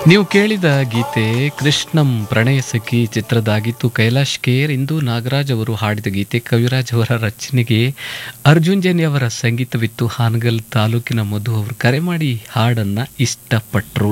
ನೀವು ಕೇಳಿದ ಗೀತೆ ಕೃಷ್ಣಂ ಪ್ರಣಯ ಸಖಿ ಚಿತ್ರದಾಗಿತ್ತು ಕೈಲಾಶ್ ಕೇರ್ ಇಂದು ನಾಗರಾಜ್ ಅವರು ಹಾಡಿದ ಗೀತೆ ಕವಿರಾಜ್ ಅವರ ರಚನೆಗೆ ಅರ್ಜುನ್ ಜೇನಿ ಅವರ ಸಂಗೀತವಿತ್ತು ಹಾನಗಲ್ ತಾಲೂಕಿನ ಮಧು ಅವರು ಕರೆ ಮಾಡಿ ಹಾಡನ್ನ ಇಷ್ಟಪಟ್ರು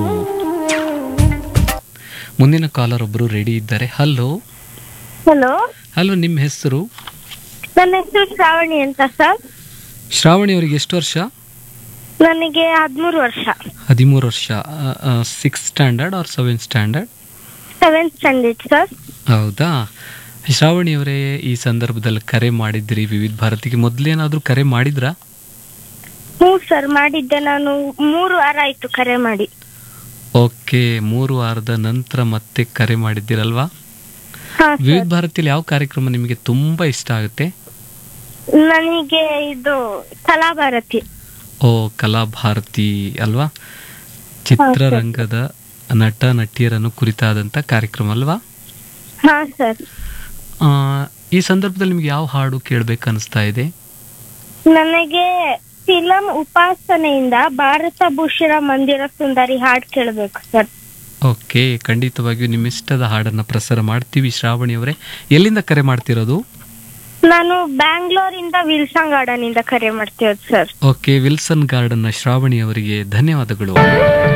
ಮುಂದಿನ ಕಾಲರ್ ಒಬ್ರು ರೆಡಿ ಇದ್ದಾರೆ ಹಲೋ ಹಲೋ ಹಲೋ ನಿಮ್ಮ ಹೆಸರು ನನ್ನ ಹೆಸರು ಶ್ರಾವಣಿ ಅಂತ ಸರ್ ಶ್ರಾವಣಿ ಅವರಿಗೆ ಎಷ್ಟು ವರ್ಷ ನನಗೆ ಹದಿಮೂರು ವರ್ಷ ಹದಿಮೂರು ವರ್ಷ six standard or seven standard seventh standard sir ಹೌದಾ ಶ್ರಾವಣಿ ಅವರೇ ಈ ಸಂದರ್ಭದಲ್ಲಿ ಕರೆ ಮಾಡಿದ್ರಿ ವಿವಿಧ ಭಾರತಿಗೆ ಮೊದಲೇನಾದ್ರೂ ಕರೆ ಮಾಡಿದ್ರಾ ಹ್ಞೂ ಸರ್ ಮಾಡಿದ್ದೆ ನಾನು ಮೂರು ವಾರ ಆಯ್ತು ಕರೆ ಮಾಡಿ ಓಕೆ ಮೂರು ವಾರದ ನಂತರ ಮತ್ತೆ ಕರೆ ಮಾಡಿದ್ದೀರಲ್ವಾ ಹಾ ವಿವಿಧ ಸರ್ ಭಾರತಿಯಲ್ಲಿ ಯಾವ ಕಾರ್ಯಕ್ರಮ ನಿಮಗೆ ತುಂಬಾ ಇಷ್ಟ ಆಗುತ್ತೆ ನನಗೆ ಇದು ಕಲಾಭಾರತಿ ಓ ಕಲಾಭಾರತಿ ಅಲ್ವಾ ಚಿತ್ರರಂಗದ ನಟ ನಟಿಯರನ್ನು ಕುರಿತಾದಂಥ ಕಾರ್ಯಕ್ರಮ ಅಲ್ವಾ ಹಾ ಸರ್ ಆ, ಈ ಸಂದರ್ಭದಲ್ಲಿ ನಿಮ್ಗೆ ಯಾವ ಹಾಡು ಕೇಳ್ಬೇಕು ಅನಿಸ್ತಾ ಇದೆ ನನಗೆ ಫಿಲಂ ಉಪಾಸನೆಯಿಂದ ಭಾರತ ಭೂಷಣ ಮಂದಿರ ಸುಂದರಿ ಹಾಡ್ ಕೇಳಬೇಕು ಸರ್ ಓಕೆ ಖಂಡಿತವಾಗಿಯೂ ನಿಮ್ಮ ಇಷ್ಟದ ಹಾಡನ್ನ ಪ್ರಸಾರ ಮಾಡ್ತೀವಿ ಶ್ರಾವಣಿ ಅವರೇ ಎಲ್ಲಿಂದ ಕರೆ ಮಾಡ್ತಿರೋದು ನಾನು ಬ್ಯಾಂಗ್ಳೂರಿಂದ ವಿಲ್ಸನ್ ಗಾರ್ಡನ್ ಇಂದ ಕರೆ ಮಾಡ್ತಿರೋದು ಸರ್ ಓಕೆ ವಿಲ್ಸನ್ ಗಾರ್ಡನ್ನ ಶ್ರಾವಣಿ ಅವರಿಗೆ ಧನ್ಯವಾದಗಳು